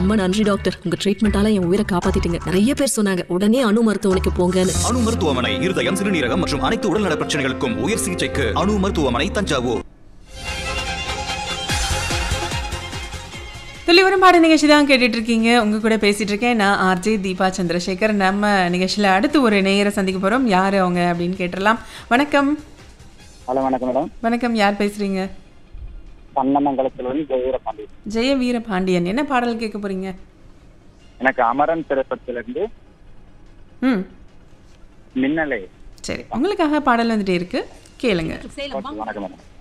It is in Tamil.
ரொம்ப நன்றி டாக்டர் உங்க ட்ரீட்மெண்டால என் உயிரை காப்பாத்திட்டீங்க நிறைய பேர் சொன்னாங்க உடனே அணு மருத்துவமனைக்கு போங்கன்னு அணு மருத்துவமனை இருதயம் சிறுநீரகம் மற்றும் அனைத்து உடல்நல பிரச்சனைகளுக்கும் உயர் சிகிச்சைக்கு அணு மருத்துவமனை தஞ்சாவூர் துளிவரும் பாட நிகழ்ச்சி தான் கேட்டுட்டு இருக்கீங்க உங்க கூட பேசிட்டு இருக்கேன் நான் ஆர்ஜே தீபா சந்திரசேகர் நம்ம நிகழ்ச்சியில் அடுத்து ஒரு நேயரை சந்திக்க போறோம் யார் அவங்க அப்படின்னு கேட்டுடலாம் வணக்கம் ஹலோ வணக்கம் மேடம் வணக்கம் யார் பேசுறீங்க பன்னமங்கலத்திலிருந்து ஜெயவீரபாண்டி ஜெய வீர பாண்டியன் என்ன பாடல் கேட்க போறீங்க எனக்கு அமரன் திரைப்படத்திலிருந்து ம் மின்னலை சரி உங்களுக்காக பாடல் வந்துட்டே இருக்கு கேளுங்க வணக்கம் மேடம்